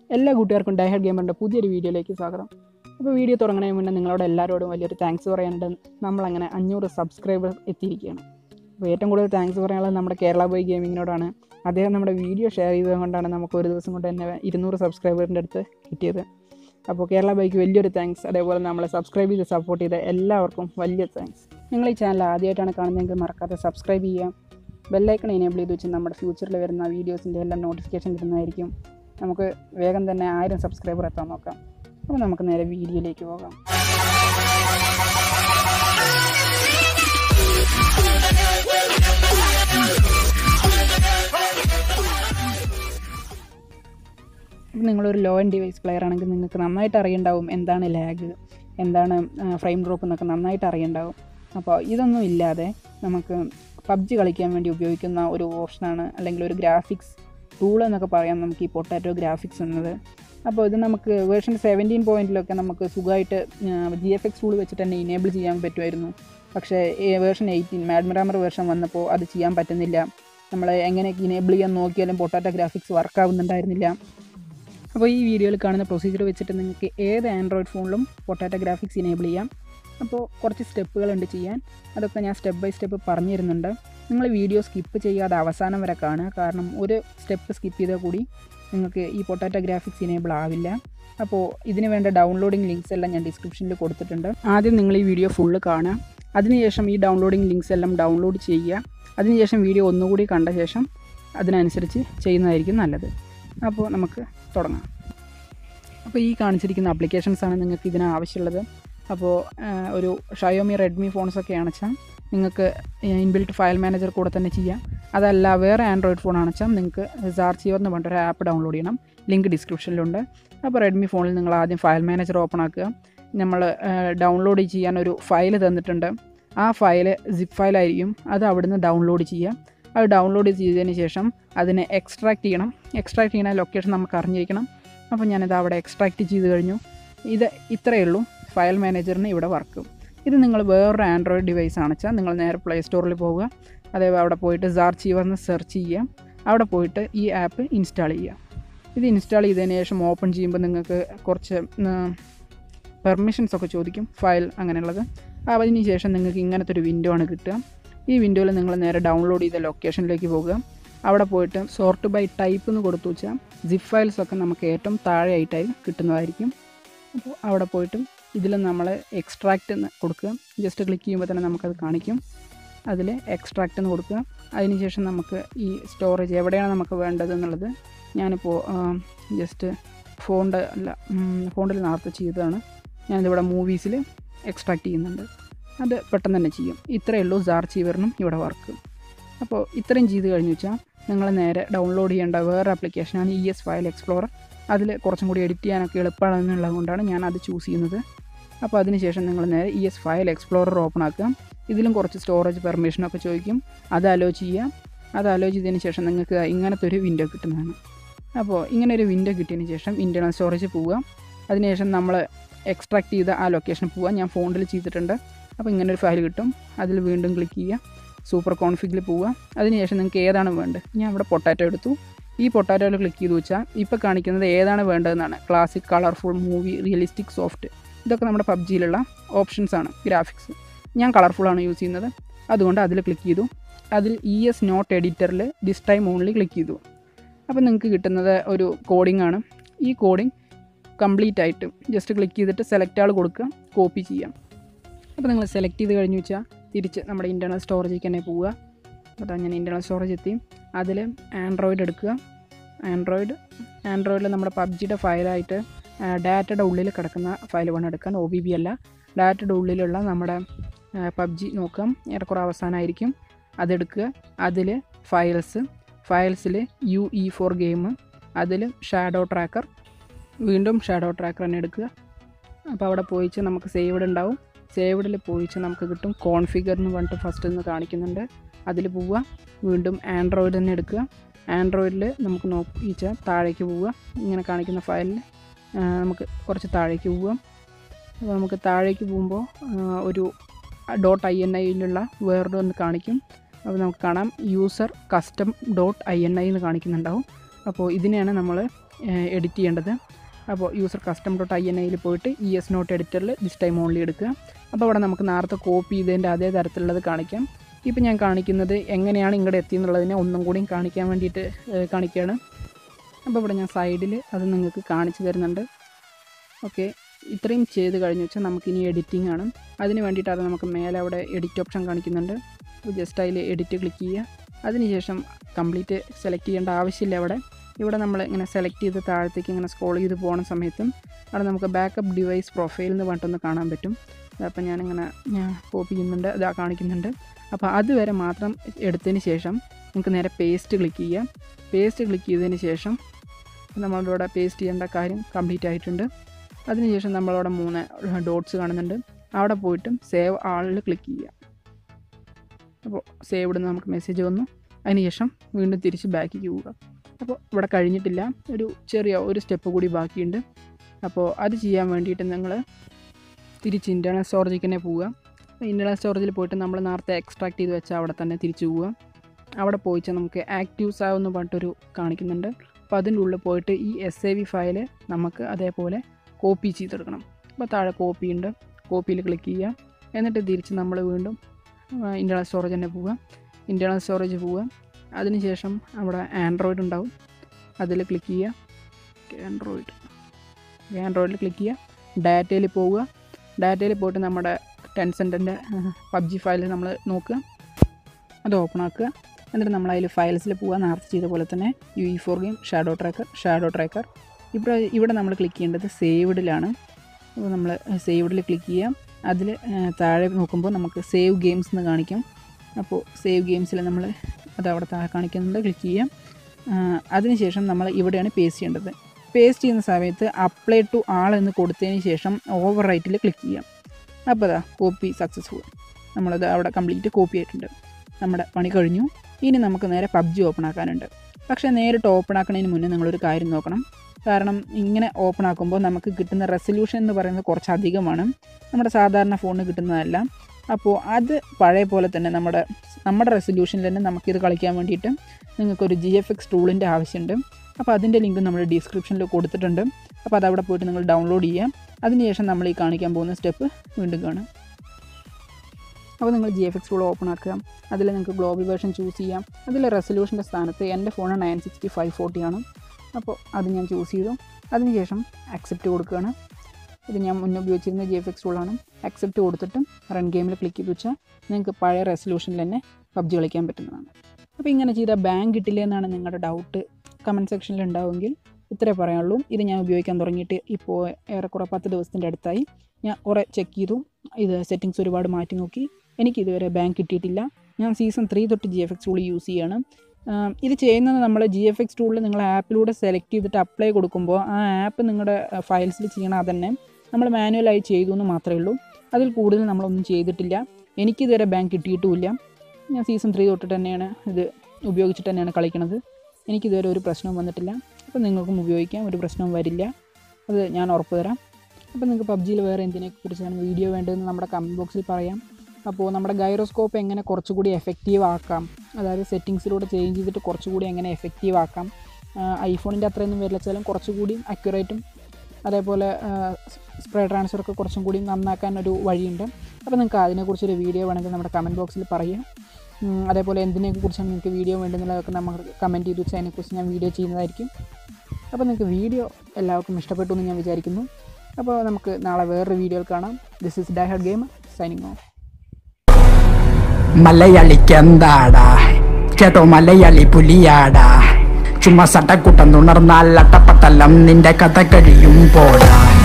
എല്ലാ കൂട്ടുകാർക്കും ഡൈഹഡ് ഗെയിമറിൻ്റെ പുതിയൊരു വീഡിയോയിലേക്ക് സ്വാഗതം അപ്പോൾ വീഡിയോ തുടങ്ങുന്നതിന് മുന്നേ നിങ്ങളോട് എല്ലാവരോടും വലിയൊരു താങ്ക്സ് പറയാനുണ്ട് നമ്മളങ്ങനെ അഞ്ഞൂറ് സബ്സ്ക്രൈബർ എത്തിയിരിക്കുകയാണ് അപ്പോൾ ഏറ്റവും കൂടുതൽ താങ്ക്സ് പറയാനുള്ളത് നമ്മുടെ കേരള ബോയ് ഗെയിമിങ്ങിനോടാണ് അദ്ദേഹം നമ്മുടെ വീഡിയോ ഷെയർ ചെയ്തത് കൊണ്ടാണ് നമുക്ക് ഒരു ദിവസം കൊണ്ട് തന്നെ ഇരുന്നൂറ് സബ്സ്ക്രൈബറിൻ്റെ അടുത്ത് കിട്ടിയത് അപ്പോൾ കേരള ബൈക്ക് വലിയൊരു താങ്ക്സ് അതേപോലെ നമ്മളെ സബ്സ്ക്രൈബ് ചെയ്ത് സപ്പോർട്ട് ചെയ്ത എല്ലാവർക്കും വലിയ താങ്ക്സ് നിങ്ങൾ ഈ ചാനൽ ആദ്യമായിട്ടാണ് കാണുന്നതെങ്കിൽ മറക്കാതെ സബ്സ്ക്രൈബ് ചെയ്യുക ബെല്ലൈക്കൺ എനേബിൾ ചെയ്ത് വെച്ച് നമ്മുടെ ഫ്യൂച്ചറിൽ വരുന്ന വീഡിയോസിൻ്റെ എല്ലാം നോട്ടിഫിക്കേഷൻ കിട്ടുന്നതായിരിക്കും നമുക്ക് വേഗം തന്നെ ആയിരം സബ്സ്ക്രൈബർ എത്താൻ നോക്കാം അപ്പോൾ നമുക്ക് നേരെ വീഡിയോയിലേക്ക് പോകാം ഇപ്പം നിങ്ങളൊരു ലോ ആൻഡ് ഡിവൈസ് പ്ലെയർ ആണെങ്കിൽ നിങ്ങൾക്ക് നന്നായിട്ട് അറിയണ്ടാവും എന്താണ് ലാഗ് എന്താണ് ഫ്രെയിം ഡ്രോപ്പ് എന്നൊക്കെ നന്നായിട്ട് അറിയണ്ടാവും അപ്പോൾ ഇതൊന്നും ഇല്ലാതെ നമുക്ക് പബ്ജി കളിക്കാൻ വേണ്ടി ഉപയോഗിക്കുന്ന ഒരു ഓപ്ഷനാണ് അല്ലെങ്കിൽ ഒരു ഗ്രാഫിക്സ് ടൂൾ എന്നൊക്കെ പറയാം നമുക്ക് ഈ പൊട്ടാറ്റോ ഗ്രാഫിക്സ് എന്നത് അപ്പോൾ ഇത് നമുക്ക് വേർഷൻ സെവൻറ്റീൻ പോയിൻറ്റിലൊക്കെ നമുക്ക് സുഖമായിട്ട് ജി എഫ് എക്സ് ടൂൾ വെച്ചിട്ട് തന്നെ ഇനേബിൾ ചെയ്യാൻ പറ്റുമായിരുന്നു പക്ഷേ വേർഷൻ എയ്റ്റീൻ മാഡ്മിറാമർ വേർഷൻ വന്നപ്പോൾ അത് ചെയ്യാൻ പറ്റുന്നില്ല നമ്മൾ എങ്ങനെ ഇനേബിൾ ചെയ്യാൻ നോക്കിയാലും പൊട്ടാറ്റോ ഗ്രാഫിക്സ് വർക്ക് ആവുന്നുണ്ടായിരുന്നില്ല അപ്പോൾ ഈ വീഡിയോയിൽ കാണുന്ന പ്രൊസീജിയർ വെച്ചിട്ട് നിങ്ങൾക്ക് ഏത് ആൻഡ്രോയിഡ് ഫോണിലും പൊട്ടാറ്റോ ഗ്രാഫിക്സ് ഇനേബിൾ ചെയ്യാം അപ്പോൾ കുറച്ച് സ്റ്റെപ്പുകളുണ്ട് ചെയ്യാൻ അതൊക്കെ ഞാൻ സ്റ്റെപ്പ് ബൈ സ്റ്റെപ്പ് പറഞ്ഞു തരുന്നുണ്ട് നിങ്ങൾ വീഡിയോ സ്കിപ്പ് ചെയ്യാതെ അവസാനം വരെ കാണുക കാരണം ഒരു സ്റ്റെപ്പ് സ്കിപ്പ് ചെയ്താൽ കൂടി നിങ്ങൾക്ക് ഈ പൊട്ടാറ്റോ ഗ്രാഫിക്സ് ഇനേബിൾ ആവില്ല അപ്പോൾ ഇതിന് വേണ്ട ഡൗൺലോഡിംഗ് ലിങ്ക്സ് എല്ലാം ഞാൻ ഡിസ്ക്രിപ്ഷനിൽ കൊടുത്തിട്ടുണ്ട് ആദ്യം നിങ്ങൾ ഈ വീഡിയോ ഫുള്ള് കാണുക അതിനുശേഷം ഈ ഡൗൺലോഡിംഗ് ലിങ്ക്സ് എല്ലാം ഡൗൺലോഡ് ചെയ്യുക അതിനുശേഷം വീഡിയോ ഒന്നുകൂടി കണ്ട ശേഷം അതിനനുസരിച്ച് ചെയ്യുന്നതായിരിക്കും നല്ലത് അപ്പോൾ നമുക്ക് തുടങ്ങാം അപ്പോൾ ഈ കാണിച്ചിരിക്കുന്ന ആപ്ലിക്കേഷൻസ് ആണ് നിങ്ങൾക്ക് ഇതിന് ആവശ്യമുള്ളത് അപ്പോൾ ഒരു ഷയോമി റെഡ്മി ഫോൺസൊക്കെ ആണെച്ചാൽ നിങ്ങൾക്ക് ഇൻബിൽറ്റ് ഫയൽ മാനേജർ കൂടെ തന്നെ ചെയ്യാം അതല്ല വേറെ ആൻഡ്രോയിഡ് ഫോൺ ആണെച്ചാൽ നിങ്ങൾക്ക് സാർച്ചിവർ എന്ന് പറഞ്ഞിട്ട് ഒരു ആപ്പ് ഡൗൺലോഡ് ചെയ്യണം ലിങ്ക് ഡിസ്ക്രിപ്ഷനിലുണ്ട് അപ്പോൾ റെഡ്മി ഫോണിൽ നിങ്ങൾ ആദ്യം ഫയൽ മാനേജർ ഓപ്പൺ ആക്കുക നമ്മൾ ഡൗൺലോഡ് ചെയ്യാൻ ഒരു ഫയൽ തന്നിട്ടുണ്ട് ആ ഫയൽ സിപ്പ് ഫയലായിരിക്കും അത് അവിടുന്ന് ഡൗൺലോഡ് ചെയ്യുക അത് ഡൗൺലോഡ് ചെയ്തതിന് ശേഷം അതിനെ എക്സ്ട്രാക്ട് ചെയ്യണം എക്സ്ട്രാക്ട് ചെയ്യുന്ന ലൊക്കേഷൻ നമുക്ക് അറിഞ്ഞിരിക്കണം അപ്പോൾ ഞാനിത് അവിടെ എക്സ്ട്രാക്ട് ചെയ്ത് കഴിഞ്ഞു ഇത് ഇത്രയേ ഉള്ളൂ ഫയൽ മാനേജറിന് ഇവിടെ വർക്ക് ഇത് നിങ്ങൾ വേറൊരു ആൻഡ്രോയിഡ് ഡിവൈസ് ആണെച്ചാൽ നിങ്ങൾ നേരെ പ്ലേ സ്റ്റോറിൽ പോവുക അതേപോലെ അവിടെ പോയിട്ട് സാർച്ചീവർ എന്ന് സെർച്ച് ചെയ്യുക അവിടെ പോയിട്ട് ഈ ആപ്പ് ഇൻസ്റ്റാൾ ചെയ്യുക ഇത് ഇൻസ്റ്റാൾ ചെയ്തതിന് ശേഷം ഓപ്പൺ ചെയ്യുമ്പോൾ നിങ്ങൾക്ക് കുറച്ച് പെർമിഷൻസ് ഒക്കെ ചോദിക്കും ഫയൽ അങ്ങനെയുള്ളത് അതിന് ശേഷം നിങ്ങൾക്ക് ഇങ്ങനത്തെ ഒരു വിൻഡോ ആണ് കിട്ടുക ഈ വിൻഡോയിൽ നിങ്ങൾ നേരെ ഡൗൺലോഡ് ചെയ്ത ലൊക്കേഷനിലേക്ക് പോകുക അവിടെ പോയിട്ട് സോർട്ട് ബൈ ടൈപ്പ് എന്ന് കൊടുത്തു വെച്ചാൽ സിപ്പ് ഫയൽസ് ഒക്കെ നമുക്ക് ഏറ്റവും താഴെയായിട്ടായി കിട്ടുന്നതായിരിക്കും അപ്പോൾ അവിടെ പോയിട്ട് ഇതിൽ നമ്മൾ എക്സ്ട്രാക്റ്റ് എന്ന് കൊടുക്കുക ജസ്റ്റ് ക്ലിക്ക് ചെയ്യുമ്പോൾ തന്നെ നമുക്കത് കാണിക്കും അതിൽ എക്സ്ട്രാക്റ്റ് എന്ന് കൊടുക്കുക അതിനുശേഷം നമുക്ക് ഈ സ്റ്റോറേജ് എവിടെയാണ് നമുക്ക് വേണ്ടത് എന്നുള്ളത് ഞാനിപ്പോൾ ജസ്റ്റ് ഫോണിൻ്റെ അല്ല ഫോണിൽ നേരത്തെ ചെയ്തതാണ് ഞാനിതിവിടെ മൂവീസിൽ എക്സ്ട്രാക്ട് ചെയ്യുന്നുണ്ട് അത് പെട്ടെന്ന് തന്നെ ചെയ്യും ഇത്രയേ ഉള്ളൂ സാർച്ചീവറിനും ഇവിടെ വർക്ക് അപ്പോൾ ഇത്രയും ചെയ്ത് കഴിഞ്ഞു വെച്ചാൽ നിങ്ങൾ നേരെ ഡൗൺലോഡ് ചെയ്യേണ്ട വേറെ ആപ്ലിക്കേഷനാണ് ഇ എസ് ഫയൽ എക്സ്പ്ലോറർ അതിൽ കുറച്ചും കൂടി എഡിറ്റ് ചെയ്യാനൊക്കെ എളുപ്പമാണെന്നുള്ളത് കൊണ്ടാണ് ഞാൻ അത് ചൂസ് ചെയ്യുന്നത് അപ്പോൾ അതിനുശേഷം നിങ്ങൾ നേരെ E S file explorer open ആക്കുക ഇതിലും കുറച്ച് സ്റ്റോറേജ് പെർമിഷനൊക്കെ ചോദിക്കും അത് അലോ ചെയ്യുക അത് അലോ ചെയ്തതിന് ശേഷം നിങ്ങൾക്ക് ഇങ്ങനത്തെ ഒരു വിൻഡോ കിട്ടുന്നതാണ് അപ്പോൾ ഇങ്ങനെ ഒരു വിൻഡോ കിട്ടിയതിന് ശേഷം ഇൻറ്റേർണൽ സ്റ്റോറേജ് പോവുക അതിനുശേഷം നമ്മൾ എക്സ്ട്രാക്ട് ചെയ്ത ആ ലൊക്കേഷൻ പോവുക ഞാൻ ഫോണിൽ ചെയ്തിട്ടുണ്ട് അപ്പോൾ ഇങ്ങനെ ഒരു ഫയൽ കിട്ടും അതിൽ വീണ്ടും ക്ലിക്ക് ചെയ്യുക സൂപ്പർ കോൺഫിഗിൽ പോവുക അതിനുശേഷം നിങ്ങൾക്ക് ഏതാണ് വേണ്ടത് ഞാൻ ഇവിടെ പൊട്ടാറ്റോ എടുത്തു ഈ പൊട്ടാറ്റോയിൽ ക്ലിക്ക് ചെയ്ത് വെച്ചാൽ ഇപ്പോൾ കാണിക്കുന്നത് ഏതാണ് വേണ്ടതെന്നാണ് classic colourful movie realistic soft ഇതൊക്കെ നമ്മുടെ പബ്ജിയിലുള്ള ഓപ്ഷൻസ് ആണ് ഗ്രാഫിക്സ് ഞാൻ കളർഫുള്ളാണ് യൂസ് ചെയ്യുന്നത് അതുകൊണ്ട് അതിൽ ക്ലിക്ക് ചെയ്തു അതിൽ ഇ എസ് നോട്ട് എഡിറ്ററിൽ ദിസ് ടൈം ഓൺലി ക്ലിക്ക് ചെയ്തു അപ്പോൾ നിങ്ങൾക്ക് കിട്ടുന്നത് ഒരു കോഡിംഗ് ആണ് ഈ കോഡിംഗ് കംപ്ലീറ്റ് ആയിട്ട് ജസ്റ്റ് ക്ലിക്ക് ചെയ്തിട്ട് സെലക്ട് ആൾ കൊടുക്കുക കോപ്പി ചെയ്യാം അപ്പോൾ നിങ്ങൾ സെലക്ട് ചെയ്ത് കഴിഞ്ഞു വെച്ചാൽ തിരിച്ച് നമ്മുടെ ഇൻറ്റേർണൽ സ്റ്റോറേജിലേക്ക് തന്നെ പോവുക അപ്പോൾ ഞാൻ ഇൻറ്റേർണൽ സ്റ്റോറേജ് എത്തി അതിൽ ആൻഡ്രോയിഡ് എടുക്കുക ആൻഡ്രോയിഡ് ആൻഡ്രോയിഡിൽ നമ്മുടെ പബ്ജിയുടെ ഫയലായിട്ട് ഡാറ്റയുടെ ഉള്ളിൽ കിടക്കുന്ന ഫയൽ വേണം എടുക്കാൻ ഒ ബി ബി അല്ല ഡാറ്റയുടെ ഉള്ളിലുള്ള നമ്മുടെ പബ്ജി നോക്കാം ഏറെക്കുറെ അവസാനമായിരിക്കും അതെടുക്കുക അതിൽ ഫയൽസ് ഫയൽസിൽ യു ഇ ഫോർ ഗെയിം അതിൽ ഷാഡോ ട്രാക്കർ വീണ്ടും ഷാഡോ ട്രാക്കർ തന്നെ എടുക്കുക അപ്പോൾ അവിടെ പോയിച്ച് നമുക്ക് സേവ്ഡ് ഉണ്ടാവും സേവ്ഡിൽ പോയിച്ച് നമുക്ക് കിട്ടും കോൺഫിഗർ എന്ന് പറഞ്ഞിട്ട് ഫസ്റ്റ് ഒന്ന് കാണിക്കുന്നുണ്ട് അതിൽ പോവുക വീണ്ടും ആൻഡ്രോയിഡ് തന്നെ എടുക്കുക ആൻഡ്രോയിഡിൽ നമുക്ക് നോക്കിച്ചാൽ താഴേക്ക് പോവുക ഇങ്ങനെ കാണിക്കുന്ന ഫയലിൽ നമുക്ക് കുറച്ച് താഴേക്ക് പോവുക അപ്പോൾ നമുക്ക് താഴേക്ക് പോകുമ്പോൾ ഒരു ഡോട്ട് ഐ എൻ ഐയിലുള്ള വേറൊരു ഒന്ന് കാണിക്കും അപ്പോൾ നമുക്ക് കാണാം user custom dot I N I എന്ന് കാണിക്കുന്നുണ്ടാവും അപ്പോൾ ഇതിനെയാണ് നമ്മൾ എഡിറ്റ് ചെയ്യേണ്ടത് അപ്പോൾ user custom dot I N ഐയിൽ പോയിട്ട് ഇ എസ് നോട്ട് എഡിറ്ററിൽ ദിസ് ടൈം ഓൺലി എടുക്കുക അപ്പോൾ അവിടെ നമുക്ക് നേരത്തെ കോപ്പി ചെയ്തതിൻ്റെ അതേ തരത്തിലുള്ളത് കാണിക്കാം ഇപ്പോൾ ഞാൻ കാണിക്കുന്നത് എങ്ങനെയാണ് ഇങ്ങോട്ട് എത്തിയെന്നുള്ളതിനെ ഒന്നും കൂടിയും കാണിക്കാൻ വേണ്ടിയിട്ട് ഏഹ്, കാണിക്കുകയാണ് അപ്പോൾ ഇവിടെ ഞാൻ സൈഡിൽ അത് നിങ്ങൾക്ക് കാണിച്ചു തരുന്നുണ്ട് ഓക്കെ ഇത്രയും ചെയ്ത് കഴിഞ്ഞ് വെച്ചാൽ നമുക്കിനി എഡിറ്റിംഗ് ആണ് അതിന് വേണ്ടിയിട്ടാണ് നമുക്ക് മേലെ അവിടെ എഡിറ്റ് ഓപ്ഷൻ കാണിക്കുന്നുണ്ട് അപ്പോൾ ജസ്റ്റ് അതിൽ എഡിറ്റ് ക്ലിക്ക് ചെയ്യുക അതിനുശേഷം കംപ്ലീറ്റ് സെലക്ട് ചെയ്യേണ്ട ആവശ്യമില്ല അവിടെ ഇവിടെ നമ്മൾ ഇങ്ങനെ സെലക്ട് ചെയ്ത് താഴത്തേക്ക് ഇങ്ങനെ സ്ക്രോൾ ചെയ്ത് പോകുന്ന സമയത്തും അവിടെ നമുക്ക് ബാക്കപ്പ് ഡിവൈസ് പ്രൊഫൈൽ എന്ന് പറഞ്ഞിട്ടൊന്ന് കാണാൻ പറ്റും അപ്പോൾ ഞാനിങ്ങനെ ഞാൻ കോപ്പി ചെയ്യുന്നുണ്ട് ഇതാ കാണിക്കുന്നുണ്ട് അപ്പോൾ അതുവരെ മാത്രം എടുത്തതിന് ശേഷം നമുക്ക് നേരെ പേസ്റ്റ് ക്ലിക്ക് ചെയ്യാം പേസ്റ്റ് ക്ലിക്ക് ചെയ്തതിന് ശേഷം നമ്മളുടെ ഇവിടെ പേസ്റ്റ് ചെയ്യേണ്ട കാര്യം കംപ്ലീറ്റ് ആയിട്ടുണ്ട് അതിനുശേഷം നമ്മളവിടെ മൂന്ന് ഡോട്ട്സ് കാണുന്നുണ്ട് അവിടെ പോയിട്ടും സേവ് ആളിൽ ക്ലിക്ക് ചെയ്യുക അപ്പോൾ സേവ് ഇടുന്ന നമുക്ക് മെസ്സേജ് വന്നു അതിനുശേഷം വീണ്ടും തിരിച്ച് ബാക്കിലേക്ക് പോവുക അപ്പോൾ ഇവിടെ കഴിഞ്ഞിട്ടില്ല ഒരു ചെറിയ ഒരു സ്റ്റെപ്പ് കൂടി ബാക്കിയുണ്ട് അപ്പോൾ അത് ചെയ്യാൻ വേണ്ടിയിട്ട് നിങ്ങൾ തിരിച്ച് ഇൻറ്റേർണൽ സ്റ്റോറേജിൽ തന്നെ പോവുക ഇൻറ്റേർണൽ സ്റ്റോറേജിൽ പോയിട്ട് നമ്മൾ നേരത്തെ എക്സ്ട്രാക്ട് ചെയ്ത് വെച്ചാൽ അവിടെ തന്നെ തിരിച്ച് പോവുക അവിടെ പോയിച്ചാൽ നമുക്ക് ആക്റ്റീവ്സ് ആവെന്ന് പറഞ്ഞിട്ടൊരു കാണിക്കുന്നുണ്ട് അപ്പോൾ അതിൻ്റെ ഉള്ളിൽ പോയിട്ട് ഈ എസ് എ വി ഫയല് നമുക്ക് അതേപോലെ കോപ്പി ചെയ്തെടുക്കണം അപ്പോൾ താഴെ കോപ്പി ഉണ്ട് കോപ്പിയിൽ ക്ലിക്ക് ചെയ്യുക എന്നിട്ട് തിരിച്ച് നമ്മൾ വീണ്ടും ഇൻറ്റേർണൽ സ്റ്റോറേജ് തന്നെ പോവുക ഇൻറ്റേർണൽ സ്റ്റോറേജ് പോവുക അതിനുശേഷം അവിടെ ആൻഡ്രോയിഡ് ഉണ്ടാവും അതിൽ ക്ലിക്ക് ചെയ്യുക ആൻഡ്രോയിഡ് ആൻഡ്രോയിഡിൽ ക്ലിക്ക് ചെയ്യുക ഡാറ്റയിൽ പോവുക ഡാറ്റയിൽ പോയിട്ട് നമ്മുടെ ടെൻസെൻറ്റിൻ്റെ പബ്ജി ഫയൽ നമ്മൾ നോക്കുക അത് ഓപ്പൺ ആക്കുക എന്നിട്ട് നമ്മൾ അതിൽ ഫയൽസിൽ പോവുക നേരത്തെ ചെയ്ത പോലെ തന്നെ U E four game shadow tracker shadow tracker ഇവിടെ ഇവിടെ നമ്മൾ ക്ലിക്ക് ചെയ്യേണ്ടത് സേവ്ഡിലാണ് അപ്പോൾ നമ്മൾ സേവ്ഡിൽ ക്ലിക്ക് ചെയ്യാം അതിൽ താഴെ നോക്കുമ്പോൾ നമുക്ക് സേവ് ഗെയിംസ് എന്ന് കാണിക്കും അപ്പോൾ സേവ് ഗെയിംസിൽ നമ്മൾ അത് അവിടെ താഴെ കാണിക്കുന്നുണ്ട് ക്ലിക്ക് ചെയ്യാം ആ, അതിനുശേഷം നമ്മൾ ഇവിടെയാണ് പേസ്റ്റ് ചെയ്യേണ്ടത് പേസ്റ്റ് ചെയ്യുന്ന സമയത്ത് അപ്ലൈ ടു ആൾ എന്ന് കൊടുത്തതിന് ശേഷം ഓവർ റൈറ്റിൽ ക്ലിക്ക് ചെയ്യാം അപ്പോൾ അതാ കോപ്പി സക്സസ്ഫുൾ നമ്മളത് അവിടെ കംപ്ലീറ്റ് കോപ്പി ആയിട്ടുണ്ട് നമ്മുടെ പണി കഴിഞ്ഞു ഇനി നമുക്ക് നേരെ പബ്ജി ഓപ്പൺ ആക്കാനുണ്ട് പക്ഷേ നേരിട്ട് ഓപ്പൺ ആക്കുന്നതിന് മുന്നേ നിങ്ങളൊരു കാര്യം നോക്കണം കാരണം ഇങ്ങനെ ഓപ്പൺ ആക്കുമ്പോൾ നമുക്ക് കിട്ടുന്ന റെസൊല്യൂഷൻ എന്ന് പറയുന്നത് കുറച്ച് അധികമാണ് നമ്മുടെ സാധാരണ ഫോണിന് കിട്ടുന്നതല്ല അപ്പോൾ അത് പഴയ പോലെ തന്നെ നമ്മുടെ നമ്മുടെ റെസൊല്യൂഷനിൽ തന്നെ നമുക്കിത് കളിക്കാൻ വേണ്ടിയിട്ട് നിങ്ങൾക്കൊരു ജി എഫ് എക്സ് ടൂളിൻ്റെ ആവശ്യമുണ്ട് അപ്പോൾ അതിൻ്റെ ലിങ്ക് നമ്മൾ ഡിസ്ക്രിപ്ഷനിൽ കൊടുത്തിട്ടുണ്ട് അപ്പോൾ അതവിടെ പോയിട്ട് നിങ്ങൾ ഡൗൺലോഡ് ചെയ്യാം അതിനുശേഷം നമ്മൾ ഈ കാണിക്കാൻ പോകുന്ന സ്റ്റെപ്പ് വീണ്ടും കാണാം അപ്പോൾ നിങ്ങൾ G F X tool open ആക്കുക അതിൽ നിങ്ങൾക്ക് ഗ്ലോബൽ വേർഷൻ ചൂസ് ചെയ്യാം അതിൽ റെസൊല്യൂഷൻ്റെ സ്ഥാനത്ത് എൻ്റെ phone nine sixty five forty ആണ് അപ്പോൾ അത് ഞാൻ ചൂസ് ചെയ്തു അതിനുശേഷം അക്സെപ്റ്റ് കൊടുക്കുകയാണ് ഇത് ഞാൻ മുന്നേ ഉപയോഗിച്ചിരുന്ന ജി എഫ് എക്സ് ടൂളാണ് അക്സെപ്റ്റ് കൊടുത്തിട്ട് റൺ ഗെയിമിൽ ക്ലിക്ക് ചെയ്ത് വെച്ചാൽ നിങ്ങൾക്ക് പഴയ റെസൊല്യൂഷനിൽ തന്നെ പബ്ജി കളിക്കാൻ പറ്റുന്നതാണ് അപ്പോൾ ഇങ്ങനെ ചെയ്താൽ ബാങ്ക് കിട്ടില്ല എന്നാണ് നിങ്ങളുടെ ഡൗട്ട് കമൻറ്റ് സെക്ഷനിൽ ഉണ്ടാവുമെങ്കിൽ ഇത്രേ പറയാനുള്ളൂ ഇത് ഞാൻ ഉപയോഗിക്കാൻ തുടങ്ങിയിട്ട് ഇപ്പോൾ ഏറെക്കുറെ പത്ത് ദിവസത്തിൻ്റെ അടുത്തായി ഞാൻ കുറേ ചെക്ക് ചെയ്തു ഇത് സെറ്റിങ്സ് ഒരുപാട് മാറ്റി നോക്കി എനിക്ക് ഇതുവരെ ബാങ്ക് കിട്ടിയിട്ടില്ല ഞാൻ സീസൺ ത്രീ തൊട്ട് G F X tool use ചെയ്യാണ് ആം, ഇത് ചെയ്യുന്നത് നമ്മൾ ജി എഫ് എക്സ് ടൂളിൽ നിങ്ങൾ ആപ്പിലൂടെ സെലക്ട് ചെയ്തിട്ട് അപ്ലൈ കൊടുക്കുമ്പോൾ ആ ആപ്പ് നിങ്ങളുടെ ഫയൽസിൽ ചെയ്യണം അതന്നെ നമ്മൾ മാനുവലായി ചെയ്തു എന്ന് മാത്രമേ ഉള്ളൂ അതിൽ കൂടുതൽ നമ്മളൊന്നും ചെയ്തിട്ടില്ല എനിക്കിതുവരെ ബാങ്ക് കിട്ടിയിട്ടുമില്ല ഞാൻ സീസൺ ത്രീ തൊട്ടിട്ട് തന്നെയാണ് ഇത് ഉപയോഗിച്ചിട്ട് തന്നെയാണ് കളിക്കണത് എനിക്കിതുവരെ ഒരു പ്രശ്നവും വന്നിട്ടില്ല അപ്പോൾ നിങ്ങൾക്കും ഉപയോഗിക്കാം ഒരു പ്രശ്നവും വരില്ല അത് ഞാൻ ഉറപ്പ് തരാം അപ്പോൾ നിങ്ങൾക്ക് പബ്ജിയിൽ വേറെ എന്തിനെക്കുറിച്ചാണ് വീഡിയോ വേണ്ടതെന്ന് നമ്മുടെ കമൻറ്റ് ബോക്സിൽ പറയാം അപ്പോൾ നമ്മുടെ ഗൈറോസ്കോപ്പ് എങ്ങനെ കുറച്ചുകൂടി എഫക്റ്റീവ് ആക്കാം അതായത് സെറ്റിങ്സിലൂടെ ചേഞ്ച് ചെയ്തിട്ട് കുറച്ചുകൂടി എങ്ങനെ എഫക്റ്റീവ് ആക്കാം ഐഫോണിൻ്റെ അത്രയൊന്നും വരില്ല വെച്ചാലും കുറച്ചുകൂടി അക്യുറേറ്റും അതേപോലെ സ്പ്രേ ട്രാൻസ്ഫർ ഒക്കെ കുറച്ചും കൂടി നന്നാക്കാൻ ഒരു വഴിയുണ്ട് അപ്പോൾ നിങ്ങൾക്ക് അതിനെക്കുറിച്ചൊരു വീഡിയോ വേണമെങ്കിൽ നമ്മുടെ കമൻറ്റ് ബോക്സിൽ പറയാം ഉം, അതേപോലെ എന്തിനെയൊക്കെ കുറിച്ചാണ് നിങ്ങൾക്ക് വീഡിയോ വേണ്ടുന്നുള്ളതൊക്കെ നമുക്ക് കമൻറ്റ് ചെയ്ത് വെച്ചാൽ അതിനെക്കുറിച്ച് ഞാൻ വീഡിയോ ചെയ്യുന്നതായിരിക്കും അപ്പോൾ നിങ്ങൾക്ക് വീഡിയോ എല്ലാവർക്കും ഇഷ്ടപ്പെട്ടു എന്ന് ഞാൻ വിചാരിക്കുന്നു അപ്പോൾ നമുക്ക് നാളെ വേറൊരു വീഡിയോയിൽ കാണാം this is die hard game signing off മലയാളിക്കെന്താടാ കേട്ടോ മലയാളി പുലിയാടാ ചുമ്മാ സട്ടക്കുട്ടം തുണർന്നാൽ അട്ടപ്പട്ടലം നിന്റെ കഥ കഴിയും പോടാ